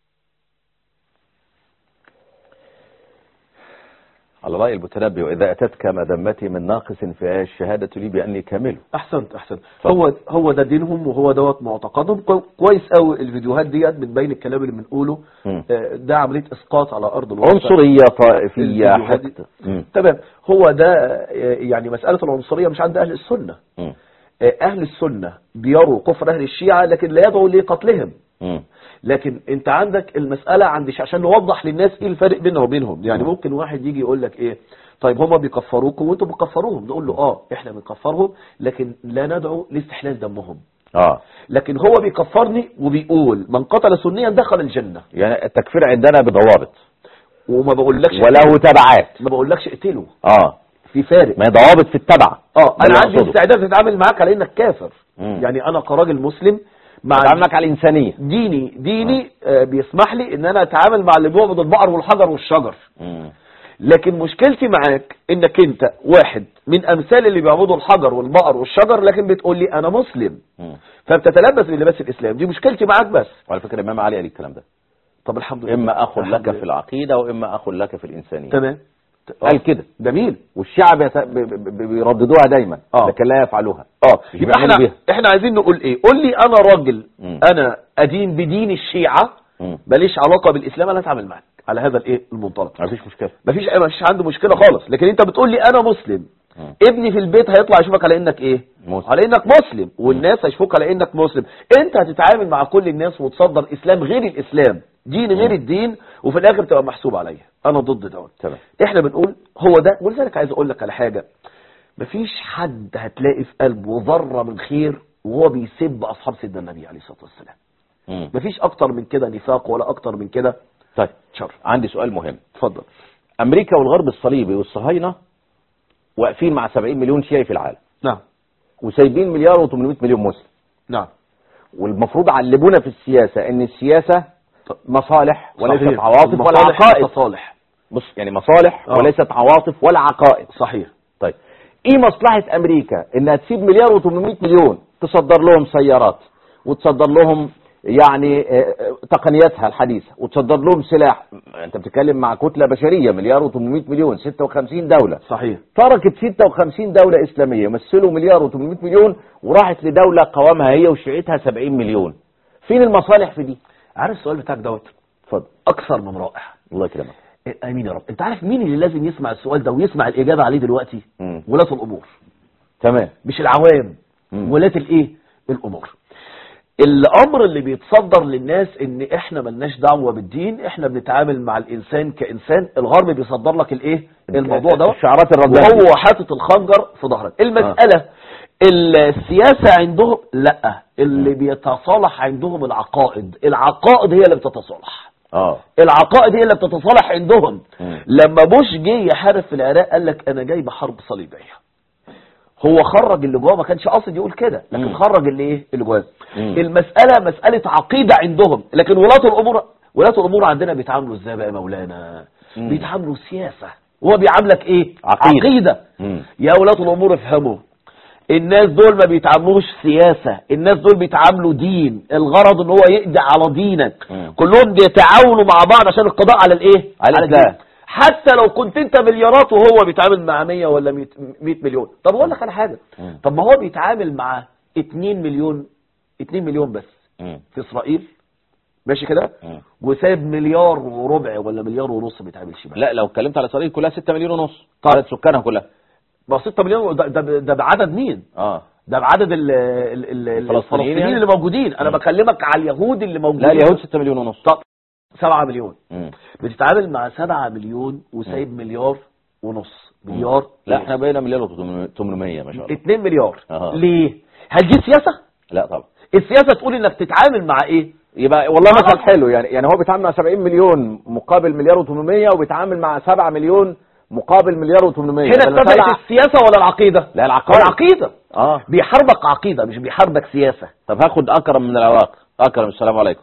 على رأي المتنبي وإذا أتتك مذمتي من ناقص فهي الشهادة لي بأني كامل احسنت احسنت هو هو ده دينهم وهو دوت معتقدهم كو- كويس قوي الفيديوهات ديت بتبين الكلام اللي بنقوله مم. آه، ده عمليه اسقاط على ارض الواقع عنصرية طائفية الفيديوهات دي. حقد مم. تمام هو ده آه، يعني مساله العنصريه مش عند اهل السنه مم. آه، اهل السنه بيروا كفر اهل الشيعه لكن لا يدعوا لقتلهم مم. لكن انت عندك المسألة عند الش- عشان نوضح للناس ايه الفرق بيننا وبينهم يعني ممكن واحد يجي يقول لك ايه طيب هما بيكفروكم وانتم بتكفروهم نقول له اه احنا بنكفرهم لكن لا ندعو لاستحلال دمهم اه لكن هو بيكفرني وبيقول من قتل سنيا دخل الجنة يعني التكفير عندنا بضوابط وما بقولكش وله تبعات ما بقولكش اقتله اه في فارق ما هي ضوابط في التبع اه ده انا اللي عندي أقصده. استعداد اتعامل معاك على انك كافر مم. يعني انا كراجل مسلم مع بتعاملك على الإنسانية ديني ديني آه بيسمح لي ان انا اتعامل مع اللي بيعبد البقر والحجر والشجر مم. لكن مشكلتي معاك انك انت واحد من امثال اللي بيعبدوا الحجر والبقر والشجر لكن بتقول لي انا مسلم مم. فبتتلبس بلباس الاسلام دي مشكلتي معاك بس وعلى فكرة الإمام علي قال الكلام ده طب الحمد لله إما أخ الحمد لك لله. في العقيدة وإما أخ لك في الإنسانية تمام قال كده جميل والشعب يت... ب... ب... ب... بيرددوها دايما آه. لكن لا يفعلوها اه مش يبقى بيعملوا احنا بيها. احنا عايزين نقول ايه قول لي انا راجل مم. انا ادين بدين الشيعة مم. ماليش علاقة بالاسلام انا اتعامل معاك على هذا الايه المنطلق مفيش مشكلة مفيش مفيش عنده مشكلة خالص لكن انت بتقول لي انا مسلم مم. ابني في البيت هيطلع يشوفك على انك ايه مسلم. على انك مسلم والناس هيشوفوك على انك مسلم انت هتتعامل مع كل الناس وتصدر اسلام غير الاسلام دين غير الدين وفي الاخر تبقى محسوب عليا انا ضد دوت تمام احنا بنقول هو ده ولذلك عايز اقول لك على حاجة مفيش حد هتلاقي في قلبه ذرة من خير وهو بيسب أصحاب سيدنا النبي عليه الصلاة والسلام مم. مفيش أكتر من كده نفاق ولا أكتر من كده طيب شر عندي سؤال مهم اتفضل امريكا والغرب الصليبي والصهاينه واقفين مع 70 مليون شيعي في العالم نعم وسايبين مليار و800 مليون مسلم نعم والمفروض علمونا في السياسه ان السياسه مصالح وليست صحيح. عواطف ولا المصالح عقائد متصالح بص يعني مصالح آه. وليست عواطف ولا عقائد صحيح طيب ايه مصلحة امريكا انها تسيب مليار و800 مليون تصدر لهم سيارات وتصدر لهم يعني آه، آه، تقنياتها الحديثة وتصدر لهم سلاح انت بتتكلم مع كتلة بشرية مليار و800 مليون 56 دولة صحيح تركت 56 دولة اسلامية مثلوا مليار و800 مليون وراحت لدولة قوامها هي وشيعتها 70 مليون فين المصالح في دي عارف السؤال بتاعك دوت اتفضل أكثر من رائع الله يكرمك إيه، امين يا رب انت عارف مين اللي لازم يسمع السؤال ده ويسمع الاجابه عليه دلوقتي مم. ولاة الامور تمام مش العوام مم. ولاة الايه الامور الامر اللي بيتصدر للناس ان احنا ملناش دعوه بالدين احنا بنتعامل مع الانسان كانسان الغرب بيصدر لك الايه الموضوع ده الشعارات الربانية وهو حاطط الخنجر في ظهرك المساله السياسه عندهم لا اللي بيتصالح عندهم العقائد العقائد هي اللي بتتصالح اه العقائد هي اللي بتتصالح عندهم مم. لما بوش جه يحارب في العراق قال لك انا جاي بحرب صليبيه هو خرج اللي جواه ما كانش قاصد يقول كده لكن مم. خرج اللي ايه اللي جواه مم. المساله مساله عقيده عندهم لكن ولاة الامور ولاة الامور عندنا بيتعاملوا ازاي بقى يا مولانا مم. بيتعاملوا سياسه هو بيعاملك ايه عقيدة. عقيده مم. يا ولاة الامور افهموا الناس دول ما بيتعاملوش سياسة الناس دول بيتعاملوا دين الغرض ان هو يقضي على دينك مم. كلهم بيتعاونوا مع بعض عشان القضاء على الايه على الدين. الإسلام. حتى لو كنت انت مليارات وهو بيتعامل مع 100 ولا 100 100 مليون طب اقول لك على حاجه مم. طب ما هو بيتعامل مع 2 مليون 2 مليون بس مم. في اسرائيل ماشي كده مم. وسايب مليار وربع ولا مليار ونص ما بيتعاملش معاه لا لو اتكلمت على اسرائيل كلها 6 مليون ونص طيب. عدد سكانها كلها ما 6 مليون ده, ده, ده بعدد مين اه ده بعدد ال ال ال الفلسطينيين الفلسطينيين يعني؟ اللي موجودين انا مم. بكلمك على اليهود اللي موجودين لا اليهود 6 مليون ونص طب 7 مليون مم. بتتعامل مع 7 مليون وسايب مليار ونص مليار لا ونص. احنا بقينا مليار و800 ما شاء الله 2 مليار أها. ليه هل دي سياسة لا طبعا السياسة تقول انك تتعامل مع ايه يبقى والله مثل حلو يعني يعني هو بيتعامل مع 70 مليون مقابل مليار و800 وبيتعامل مع 7 مليون مقابل مليار و800 هنا اتبعت السياسة ولا العقيدة لا العقائد العقيدة اه بيحاربك عقيدة مش بيحاربك سياسة طب هاخد اكرم من العراق اكرم السلام عليكم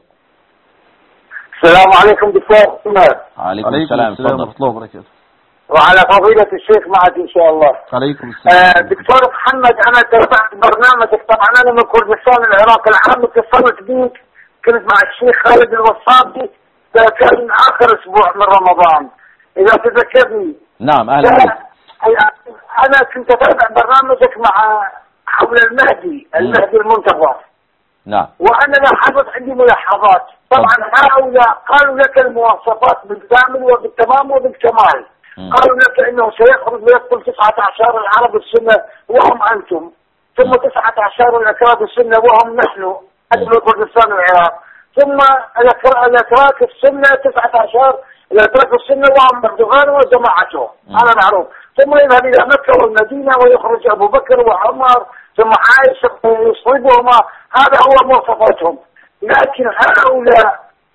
السلام عليكم دكتور محمد عليكم السلام اتفضل الله وبركاته وعلى فضيلة الشيخ معك إن شاء الله عليكم آه دكتور محمد أنا تابعت برنامجك طبعا أنا من كردستان العراق العام اتصلت بيك كنت مع الشيخ خالد الوصابي ده كان آخر أسبوع من رمضان إذا تذكرني نعم اهلا بك آه، أنا كنت أتابع برنامجك مع حول المهدي المهدي المنتظر نعم وانا لاحظت عندي ملاحظات طبعا هؤلاء قالوا لك المواصفات بالكامل وبالتمام وبالكمال مم. قالوا لك انه سيخرج ويدخل 19 العرب السنه وهم انتم ثم 19 الاكراد السنه وهم نحن اهل كردستان والعراق ثم الأكرا- الاتراك السنه 19 الاتراك السنه وهم اردوغان وجماعته مم. هذا معروف ثم يذهب الى مكه والمدينه ويخرج ابو بكر وعمر ثم عائشه ويصيبهما هذا هو مواصفاتهم لكن هؤلاء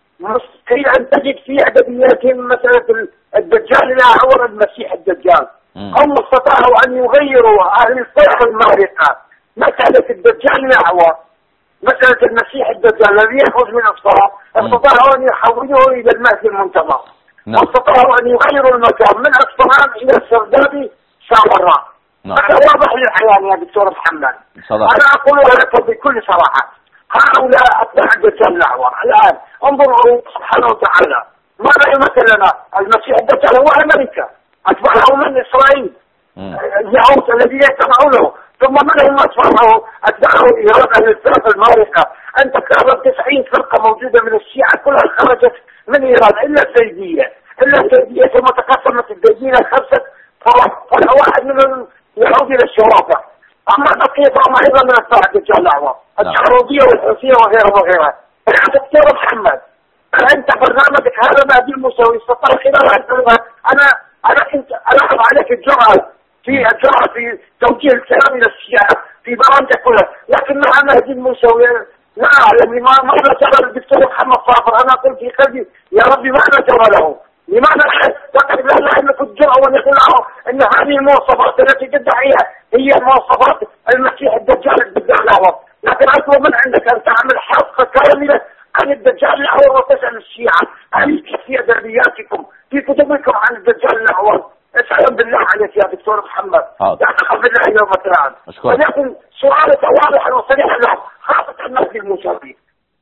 مستحيل ان تجد في ادبياتهم مساله الدجال لا هو المسيح الدجال مم. هم استطاعوا ان يغيروا اهل الفرق المارقه مساله الدجال الاعور مساله المسيح الدجال الذي يخرج من الصلاه مم. استطاعوا ان يحولوه الى المهدي المنتظر نعم. واستطاعوا ان يغيروا المكان من اصفهان الى السردابي سامراء نعم. هذا واضح للعيان يا دكتور محمد صدق انا اقولها لك بكل صراحه هؤلاء اتباع الدجال الاعور الان انظروا سبحانه وتعالى ماذا يمثل لنا المسيح الدجال هو امريكا اتباعه من اسرائيل مم. اليهود الذين يتبعونه ثم من هم اتباعه اتباعه ايران اهل الفرق المارقه انت تعرف 90 فرقه موجوده من الشيعه كلها خرجت من ايران الا الزيديه الا الزيديه ثم تقسمت الزيديه خمسه فرق فرع واحد منهم يعود الى الشرافه اما بقيه فهم ايضا من اتباع الدجال الاعور نعم. الشعروبيه والحوثيه وغيرها وغيرها يا دكتور محمد انت برنامجك هذا ما دي مسوي استطاع خلال هذا- انا انا كنت الاحظ عليك الجرأة في اجراء في توجيه الكلام الى الشيعه في برامجه كلها لكن مع مهدي الموسوي نعلم ما ماذا جرى الدكتور محمد صابر انا قلت في قلبي يا ربي ماذا جرى له؟ لماذا فقد لا يملك الجرأة وان يقول له ان هذه المواصفات التي تدعيها هي مواصفات المسيح الدجال الدجال الاعور لكن اطلب من عندك ان تعمل حلقه كامله عن الدجال الاعور وتسال الشيعه هل في ادبياتكم في كتبكم عن الدجال الاعور اسالهم بالله عليك يا دكتور محمد حاضر. لا تخف بالله يوم القيامه أشكرك. وليكن سؤالك واضحا وصريحا لهم خاصه المهدي المشابه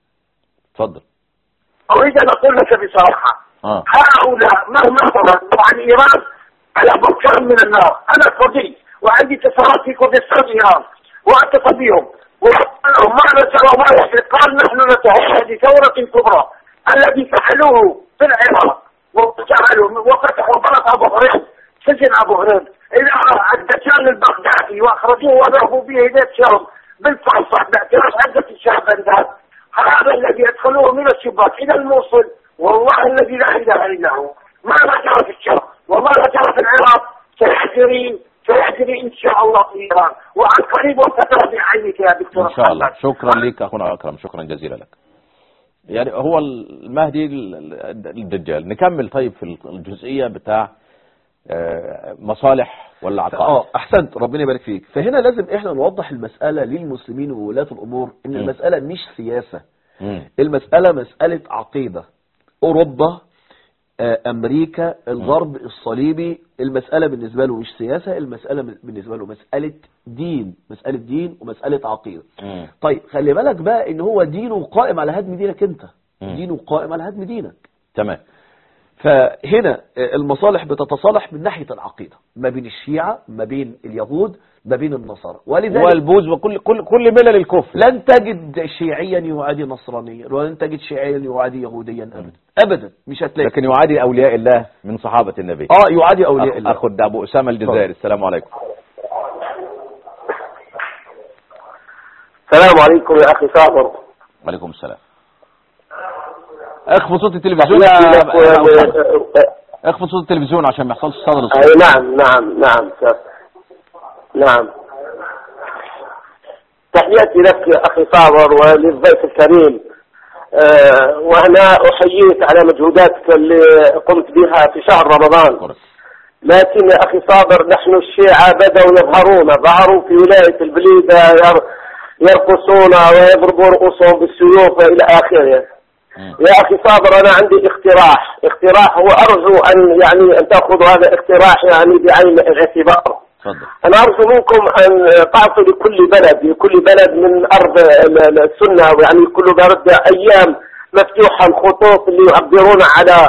اتفضل اريد ان اقول لك بصراحه اه هؤلاء مهما صبر طبعا ايران على بركان من النار انا كردي وعندي اتصالات في كردستان ايران واتصل بهم وقال ما نسأل ما يحصل قال نحن نتوحد ثورة كبرى الذي فعلوه في العراق وجعلوا وفتحوا بلد ابو هريره سجن ابو هريره الى الدجال البغدادي واخرجوه وضربوا به بيت شرب بالفرصه باعتراف عده الشعب ذات هذا الذي يدخلوه من الشباك الى الموصل والله الذي لا اله الا هو ما جرى في الشرق وما جرى في العراق سيحجري سيحجري ان شاء الله في ايران وعن قريب وسترى بعينك يا دكتور ان شاء الله محمد. شكرا لك اخونا اكرم شكرا جزيلا لك يعني هو المهدي الدجال نكمل طيب في الجزئيه بتاع آه، مصالح ولا عقائد اه احسنت ربنا يبارك فيك فهنا لازم احنا نوضح المسألة للمسلمين وولاة الامور ان م. المسألة مش سياسة مم. المسألة مسألة عقيدة اوروبا آه، امريكا الغرب الصليبي المسألة بالنسبة له مش سياسة المسألة بالنسبة له مسألة دين مسألة دين ومسألة عقيدة مم. طيب خلي بالك بقى ان هو دينه قائم على هدم دينك انت مم. دينه قائم على هدم دينك تمام فهنا المصالح بتتصالح من ناحية العقيدة ما بين الشيعة ما بين اليهود ما بين النصارى ولذلك والبوذ وكل كل كل ملل الكفر لن تجد شيعيا يعادي نصرانيا ولن تجد شيعيا يعادي يهوديا ابدا ابدا مش هتلاقي لكن يعادي اولياء الله من صحابه النبي اه يعادي اولياء أخ- الله اخد ابو اسامه الجزائري السلام عليكم السلام عليكم يا اخي صابر وعليكم السلام اخفض صوت التلفزيون يا تحياتي لك يا أبو و- أسامة. و- اخفض صوت التلفزيون عشان ما يحصلش صدى أي للصوت نعم نعم نعم سر. نعم تحياتي لك يا أخي صابر وللضيف الكريم آه، وأنا أحييك على مجهوداتك اللي قمت بها في شهر رمضان كويس. لكن يا أخي صابر نحن الشيعة بدأوا يظهرون ظهروا في ولاية البليدة ير- يرقصون ويضربوا رؤوسهم بالسيوف إلى آخره مم. يا أخي صابر أنا عندي اقتراح اقتراح وأرجو أن يعني أن تأخذوا هذا الاقتراح يعني بعين الاعتبار اتفضل أنا أرجو منكم أن تعطوا لكل بلد لكل بلد من أرض ال- ال- السنة يعني كل بلد أيام مفتوحة الخطوط اللي يعبرون على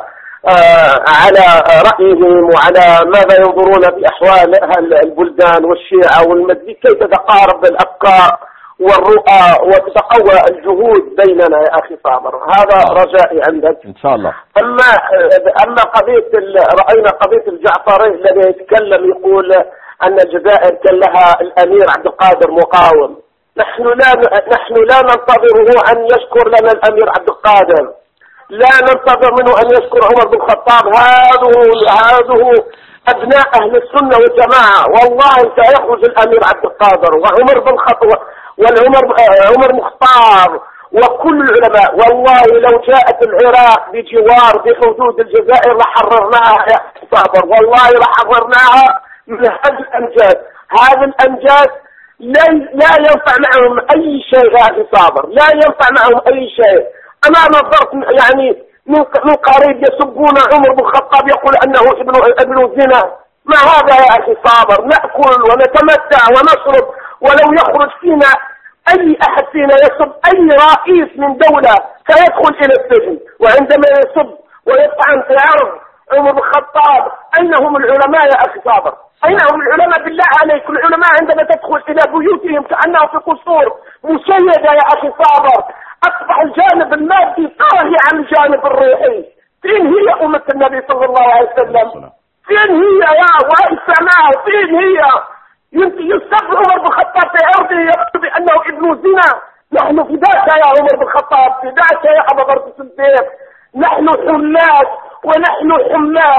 آه على رأيهم وعلى ماذا ينظرون في أحوال أهل البلدان والشيعة والمسجد كيف تتقارب الأفكار والرؤى وتتقوى الجهود بيننا يا أخي صابر هذا رجائي عندك ان شاء الله اما اما قضيه ال- راينا قضيه الجعفري الذي يتكلم يقول ان الجزائر كان لها الامير عبد القادر مقاوم نحن لا نحن لا ننتظره ان يشكر لنا الامير عبد القادر لا ننتظر منه ان يشكر عمر بن الخطاب هذه هذه ابناء اهل السنه والجماعه والله سيخرج الامير عبد القادر وعمر بن الخطاب والعمر آه، عمر مختار وكل العلماء والله لو جاءت العراق بجوار بحدود الجزائر لحررناها يا صابر والله لحررناها من هذا الامجاد هذا الامجاد لا لا ينفع معهم اي شيء يا اخي صابر لا ينفع معهم اي شيء انا نظرت يعني من من قريب يسبون عمر بن الخطاب يقول انه ابن ابن زنا ما هذا يا اخي صابر ناكل ونتمتع ونشرب ولو يخرج فينا اي احد فينا يسب اي رئيس من دولة سيدخل الى السجن وعندما يسب ويطعن في عرض عمر بن الخطاب اين هم العلماء يا اخي صابر اين هم العلماء بالله عليك العلماء عندما تدخل الى بيوتهم كانهم في قصور مشيدة يا اخي صابر اصبح الجانب المادي طاغي عن الجانب الروحي فين هي امة النبي صلى الله عليه وسلم فين هي يا وهي السماء فين هي يمكن يستغفر عمر بن الخطاب في عرضه يقول بانه ابن زنا نحن فداك يا عمر بن الخطاب فداك يا ابا بكر الصديق نحن حماة ونحن حماة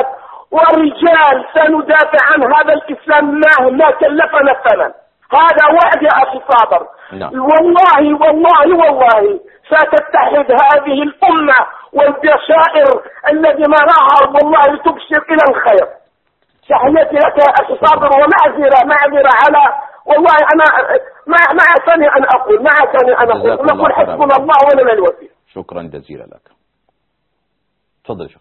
ورجال سندافع عن هذا الإسلام مهما كلفنا الثمن هذا وعد يا أخي صابر نعم. والله والله والله ستتحد هذه الأمة والبشائر الذي نراها والله تبشر إلى الخير تحياتي لك يا أخي صابر ومعذرة معذرة على والله أنا ما ما أعتني أن أقول ما أعتني أن أقول جزاك الله نقول خيرا. حسبنا الله ونعم الوكيل شكرا جزيلا لك تفضل يا شيخ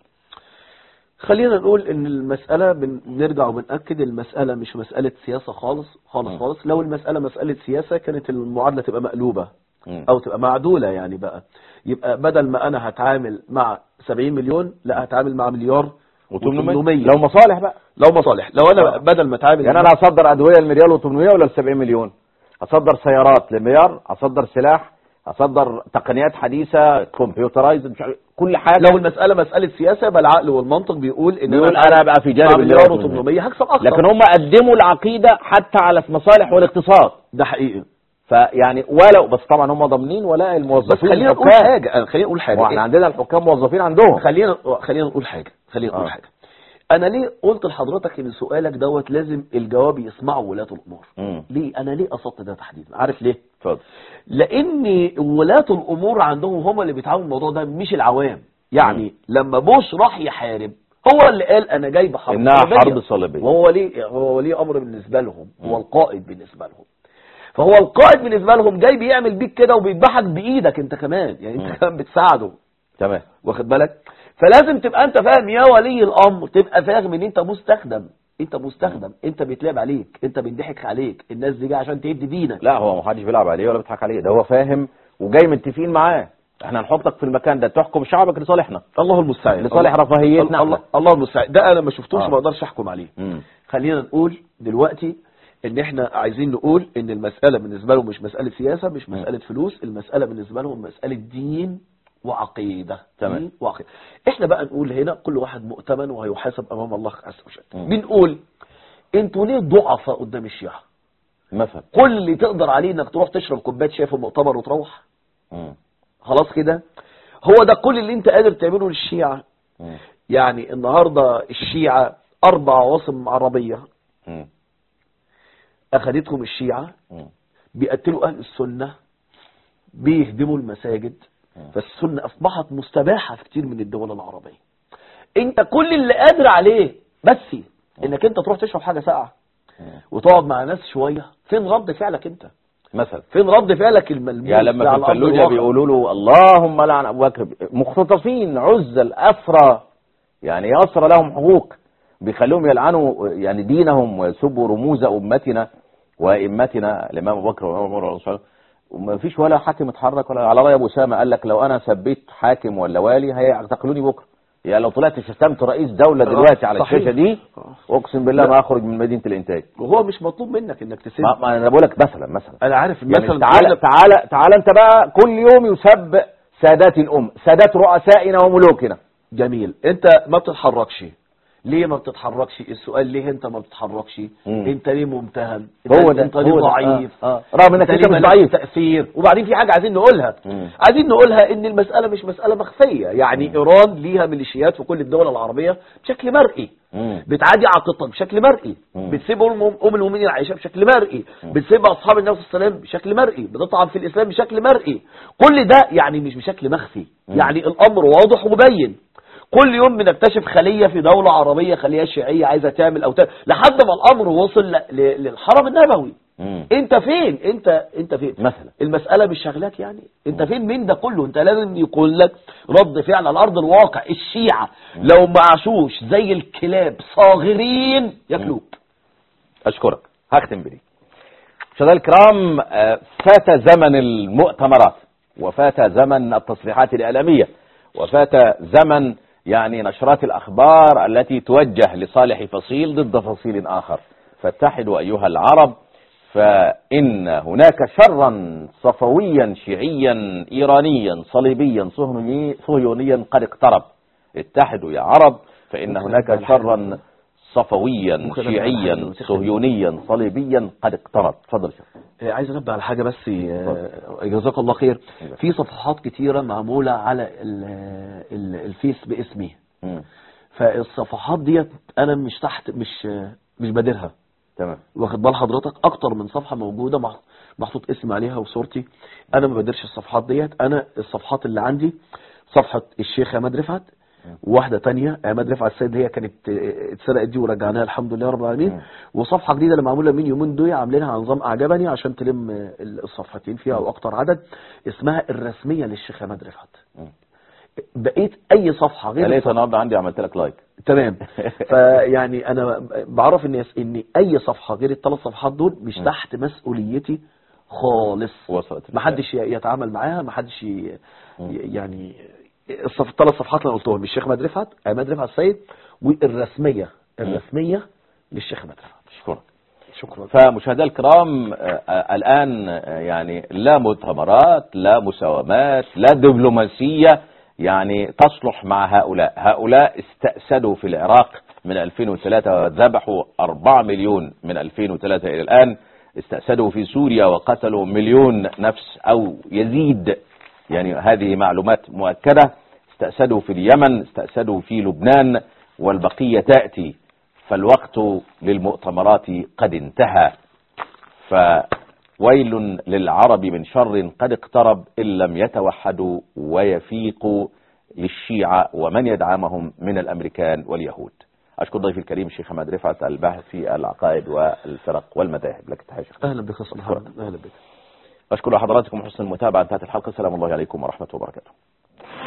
خلينا نقول ان المسألة بن- بنرجع وبنأكد المسألة مش مسألة سياسة خالص خالص مم. خالص لو المسألة مسألة سياسة كانت المعادلة تبقى مقلوبة مم. او تبقى معدولة يعني بقى يبقى بدل ما انا هتعامل مع 70 مليون لا هتعامل مع مليار و800 و800 لو مصالح بقى لو مصالح لو انا آه. بدل ما اتعامل يعني انا هصدر ادويه لمليار و800 ولا ل 70 مليون هصدر سيارات لمليار هصدر سلاح هصدر تقنيات حديثه كمبيوترايز مش عارف كل حاجه لو المسألة مسألة سياسة يبقى العقل والمنطق بيقول ان بيقول انا ابقى في جانب مع مليار المليار و800 هكسب اكتر لكن هم قدموا العقيده حتى على المصالح والاقتصاد ده حقيقي فيعني ولو بس طبعا هم ضامنين ولاء بس الموظفين خلينا نقول الحكام. حاجة آه، خلينا نقول حاجة واحنا عندنا الحكام موظفين عندهم خلينا خلينا نقول حاجة خلينا نقول آه. حاجة انا ليه قلت لحضرتك ان سؤالك دوت لازم الجواب يسمعه ولاة الامور مم. ليه انا ليه قصدت ده تحديدا عارف ليه اتفضل لان ولاة الامور عندهم هم اللي بيتعاملوا الموضوع ده مش العوام يعني لما بوش راح يحارب هو اللي قال انا جاي بحرب انها صليبية. حرب صليبيه وهو ليه هو ولي امر بالنسبه لهم مم. هو القائد بالنسبه لهم فهو القائد بالنسبه لهم جاي بيعمل بيك كده وبيذبحك بايدك انت كمان يعني مم. انت كمان بتساعده تمام واخد بالك فلازم تبقى انت فاهم يا ولي الامر تبقى فاهم ان انت مستخدم انت مستخدم انت بيتلعب عليك انت بيضحك عليك الناس دي جايه عشان تهدي دينك لا هو ما حدش بيلعب عليه ولا بيضحك عليه ده هو فاهم وجاي متفقين معاه احنا هنحطك في المكان ده تحكم شعبك لصالحنا الله المستعان لصالح الله- رفاهيتنا الله, احنا. الله المستعان ده انا ما شفتوش آه. ما اقدرش احكم عليه مم. خلينا نقول دلوقتي ان احنا عايزين نقول ان المسألة بالنسبة لهم مش مسألة سياسة مش مم. مسألة فلوس المسألة بالنسبة لهم مسألة دين وعقيدة تمام. دين وعقيدة احنا بقى نقول هنا كل واحد مؤتمن وهيحاسب امام الله عز وجل مم. بنقول انتوا ليه ضعفاء قدام الشيعة مثلا كل اللي تقدر عليه انك تروح تشرب كوبايه شاي في المؤتمر وتروح مم. خلاص كده هو ده كل اللي انت قادر تعمله للشيعة مم. يعني النهاردة الشيعة اربع عواصم عربية مم. اخذتهم الشيعة مم. بيقتلوا اهل السنة بيهدموا المساجد مم. فالسنة اصبحت مستباحة في كتير من الدول العربية انت كل اللي قادر عليه بس انك انت تروح تشرب حاجة ساقعة مم. وتقعد مع ناس شوية فين رد فعلك انت مثلا فين رد فعلك الملموس يعني لما على في أرض الفلوجة الواقع؟ بيقولوا له اللهم لعن ابو بكر مختطفين عزل اسرى يعني اسرى لهم حقوق بيخلوهم يلعنوا يعني دينهم ويسبوا رموز امتنا وائمتنا الامام ابو بكر وعمر وعمر وعثمان وما فيش ولا حاكم اتحرك ولا على راي ابو اسامه قال لك لو انا سبيت حاكم ولا والي هيعتقلوني بكره يعني لو طلعت شتمت رئيس دوله آه، دلوقتي على صحيح. الشاشه دي آه. اقسم بالله لا. ما اخرج من مدينه الانتاج وهو مش مطلوب منك انك تسيب ما, ما انا بقول لك مثلا مثلا انا عارف يعني مثلا تعالى تعالى تعالى انت بقى كل يوم يسب سادات الام سادات رؤسائنا وملوكنا جميل انت ما بتتحركش ليه ما بتتحركش السؤال ليه انت ما بتتحركش مم. انت ليه ممتهن هو ده انت ليه هو ده. ضعيف آه. آه. رغم انك انت ليه مش مالكش ضعيف تأثير وبعدين في حاجة عايزين نقولها مم. عايزين نقولها ان المسألة مش مسألة مخفية يعني ايران ليها ميليشيات في كل الدول العربية بشكل مرئي مم. بتعادي عقيدتها بشكل مرئي مم. بتسيب ام أم المؤمنين عائشه بشكل مرئي بتسيب اصحاب النبي صلى الله عليه وسلم بشكل مرئي بتطعن في الاسلام بشكل مرئي كل ده يعني مش بشكل مخفي مم. يعني الامر واضح ومبين كل يوم بنكتشف خليه في دوله عربيه خليه شيعيه عايزه تعمل او تعمل لحد ما الامر وصل ل- ل- للحرم النبوي مم. انت فين انت انت فين مثلا المسألة مش شغلاك يعني انت فين من ده كله انت لازم يكون لك رد فعل على ارض الواقع الشيعة لو ما عاشوش زي الكلاب صاغرين ياكلوك اشكرك هختم بدي مشاهدينا الكرام آه، فات زمن المؤتمرات وفات زمن التصريحات الاعلاميه وفات زمن يعني نشرات الاخبار التي توجه لصالح فصيل ضد فصيل اخر فاتحدوا ايها العرب فان هناك شرا صفويا شيعيا ايرانيا صليبيا صهيوني- صهيونيا قد اقترب اتحدوا يا عرب فان ممكن هناك أبدأ شرا صفويا ممكن أبدأ شيعيا الحاجة وتختم. صهيونيا صليبيا قد اقترب تفضل يا شيخ آه، عايز انبه على حاجة بس آه، جزاك الله خير في صفحات كتيرة معمولة على ال- ال- الفيس باسمي مم. فالصفحات ديت انا مش تحت مش مش بادرها تمام واخد بال حضرتك اكتر من صفحه موجوده مح- محطوط اسمي عليها وصورتي انا ما بقدرش الصفحات ديت انا الصفحات اللي عندي صفحه الشيخ عماد رفعت وواحده تانية عماد رفعت السيد هي كانت اه، اتسرقت دي ورجعناها الحمد لله رب العالمين وصفحه جديده اللي معموله من يومين دول عاملينها على نظام اعجبني عشان تلم اه، الصفحتين فيها او اكتر عدد اسمها الرسميه للشيخ عماد رفعت بقيت اي صفحه غير لقيت النهارده عندي عملت لك لايك تمام فيعني انا بعرف ان ان اي صفحه غير الثلاث صفحات دول مش تحت مسؤوليتي خالص وصلت ما حدش يتعامل معاها ما حدش ي- يعني الصف الثلاث صفحات اللي أنا قلتهم الشيخ عماد رفعت عماد رفعت السيد والرسميه الرسميه للشيخ عماد رفعت اشكرك شكرا فمشاهدينا الكرام آه، آه، الآن آه، يعني لا مؤتمرات لا مساومات لا دبلوماسية يعني تصلح مع هؤلاء هؤلاء استأسدوا في العراق من 2003 وذبحوا 4 مليون من 2003 إلى الآن استأسدوا في سوريا وقتلوا مليون نفس أو يزيد يعني هذه معلومات مؤكدة استأسدوا في اليمن استأسدوا في لبنان والبقية تأتي فالوقت للمؤتمرات قد انتهى فويل للعرب من شر قد اقترب إن لم يتوحدوا ويفيقوا للشيعة ومن يدعمهم من الأمريكان واليهود أشكر ضيفي الكريم الشيخ حماد رفعت الباحث في العقائد والفرق والمذاهب لك تحية شيخ. اهلا بك يا أستاذ محمد اهلا بك أشكر حضراتكم حسن المتابعة انتهت الحلقة السلام الله عليكم ورحمة الله وبركاته